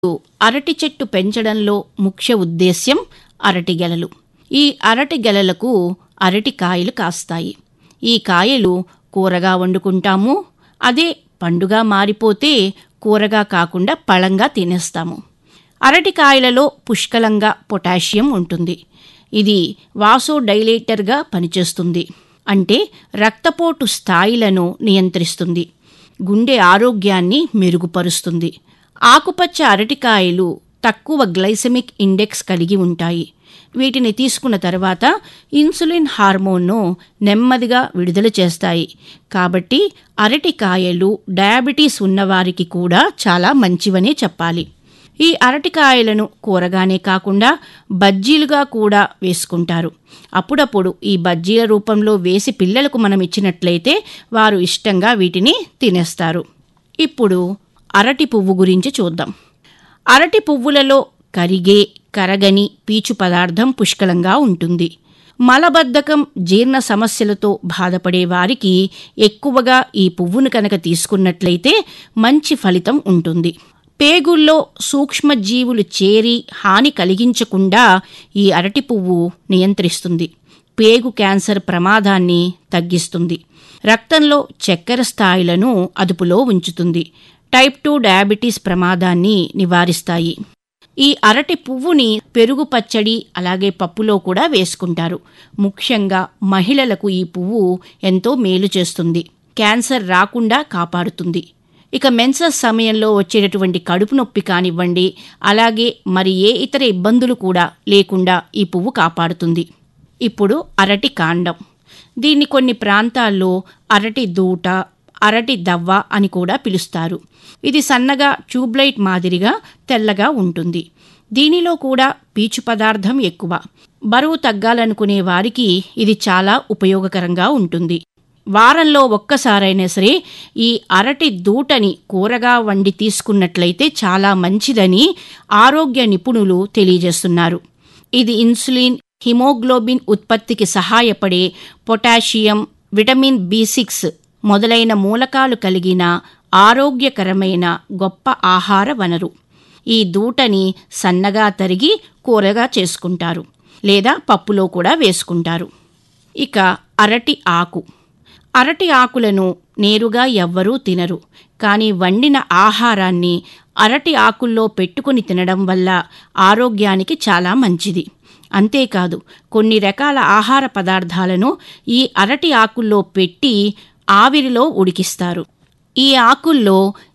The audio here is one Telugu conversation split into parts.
అరటి చెట్టు పెంచడంలో ముఖ్య ఉద్దేశ్యం అరటి గెలలు ఈ అరటి గెలలకు అరటి కాయలు కాస్తాయి ఈ కాయలు కూరగా వండుకుంటాము అదే పండుగా మారిపోతే కూరగా కాకుండా పళంగా తినేస్తాము అరటికాయలలో పుష్కలంగా పొటాషియం ఉంటుంది ఇది వాసోడైలేటర్గా పనిచేస్తుంది అంటే రక్తపోటు స్థాయిలను నియంత్రిస్తుంది గుండె ఆరోగ్యాన్ని మెరుగుపరుస్తుంది ఆకుపచ్చ అరటికాయలు తక్కువ గ్లైసెమిక్ ఇండెక్స్ కలిగి ఉంటాయి వీటిని తీసుకున్న తర్వాత ఇన్సులిన్ హార్మోన్ను నెమ్మదిగా విడుదల చేస్తాయి కాబట్టి అరటికాయలు డయాబెటీస్ ఉన్నవారికి కూడా చాలా మంచివనే చెప్పాలి ఈ అరటికాయలను కూరగానే కాకుండా బజ్జీలుగా కూడా వేసుకుంటారు అప్పుడప్పుడు ఈ బజ్జీల రూపంలో వేసి పిల్లలకు మనం ఇచ్చినట్లయితే వారు ఇష్టంగా వీటిని తినేస్తారు ఇప్పుడు అరటి పువ్వు గురించి చూద్దాం అరటి పువ్వులలో కరిగే కరగని పీచు పదార్థం పుష్కలంగా ఉంటుంది మలబద్ధకం జీర్ణ సమస్యలతో బాధపడే వారికి ఎక్కువగా ఈ పువ్వును కనుక తీసుకున్నట్లయితే మంచి ఫలితం ఉంటుంది పేగుల్లో సూక్ష్మజీవులు చేరి హాని కలిగించకుండా ఈ అరటి పువ్వు నియంత్రిస్తుంది పేగు క్యాన్సర్ ప్రమాదాన్ని తగ్గిస్తుంది రక్తంలో చక్కెర స్థాయిలను అదుపులో ఉంచుతుంది టైప్ టూ డయాబెటీస్ ప్రమాదాన్ని నివారిస్తాయి ఈ అరటి పువ్వుని పెరుగు పచ్చడి అలాగే పప్పులో కూడా వేసుకుంటారు ముఖ్యంగా మహిళలకు ఈ పువ్వు ఎంతో మేలు చేస్తుంది క్యాన్సర్ రాకుండా కాపాడుతుంది ఇక మెన్సస్ సమయంలో వచ్చేటటువంటి కడుపు నొప్పి కానివ్వండి అలాగే మరి ఏ ఇతర ఇబ్బందులు కూడా లేకుండా ఈ పువ్వు కాపాడుతుంది ఇప్పుడు అరటి కాండం దీన్ని కొన్ని ప్రాంతాల్లో అరటి దూట అరటి దవ్వ అని కూడా పిలుస్తారు ఇది సన్నగా ట్యూబ్లైట్ మాదిరిగా తెల్లగా ఉంటుంది దీనిలో కూడా పీచు పదార్థం ఎక్కువ బరువు తగ్గాలనుకునే వారికి ఇది చాలా ఉపయోగకరంగా ఉంటుంది వారంలో ఒక్కసారైనా సరే ఈ అరటి దూటని కూరగా వండి తీసుకున్నట్లయితే చాలా మంచిదని ఆరోగ్య నిపుణులు తెలియజేస్తున్నారు ఇది ఇన్సులిన్ హిమోగ్లోబిన్ ఉత్పత్తికి సహాయపడే పొటాషియం విటమిన్ బి సిక్స్ మొదలైన మూలకాలు కలిగిన ఆరోగ్యకరమైన గొప్ప ఆహార వనరు ఈ దూటని సన్నగా తరిగి కూరగా చేసుకుంటారు లేదా పప్పులో కూడా వేసుకుంటారు ఇక అరటి ఆకు అరటి ఆకులను నేరుగా ఎవ్వరూ తినరు కానీ వండిన ఆహారాన్ని అరటి ఆకుల్లో పెట్టుకుని తినడం వల్ల ఆరోగ్యానికి చాలా మంచిది అంతేకాదు కొన్ని రకాల ఆహార పదార్థాలను ఈ అరటి ఆకుల్లో పెట్టి ఆవిరిలో ఉడికిస్తారు ఈ ఆకుల్లో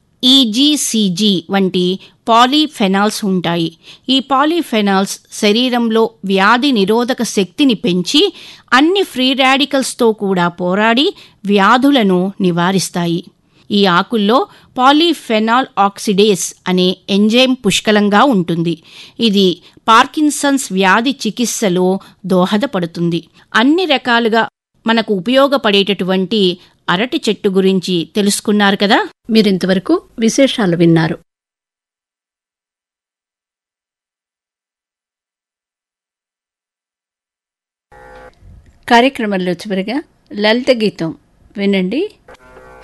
ఈజీసీజీ వంటి పాలీఫెనాల్స్ ఉంటాయి ఈ పాలీఫెనాల్స్ శరీరంలో వ్యాధి నిరోధక శక్తిని పెంచి అన్ని ఫ్రీ రాడికల్స్తో కూడా పోరాడి వ్యాధులను నివారిస్తాయి ఈ ఆకుల్లో పాలీఫెనాల్ ఆక్సిడేస్ అనే ఎంజైమ్ పుష్కలంగా ఉంటుంది ఇది పార్కిన్సన్స్ వ్యాధి చికిత్సలో దోహదపడుతుంది అన్ని రకాలుగా మనకు ఉపయోగపడేటటువంటి అరటి చెట్టు గురించి తెలుసుకున్నారు కదా మీరింతవరకు విశేషాలు విన్నారు కార్యక్రమంలో చివరిగా లలిత గీతం వినండి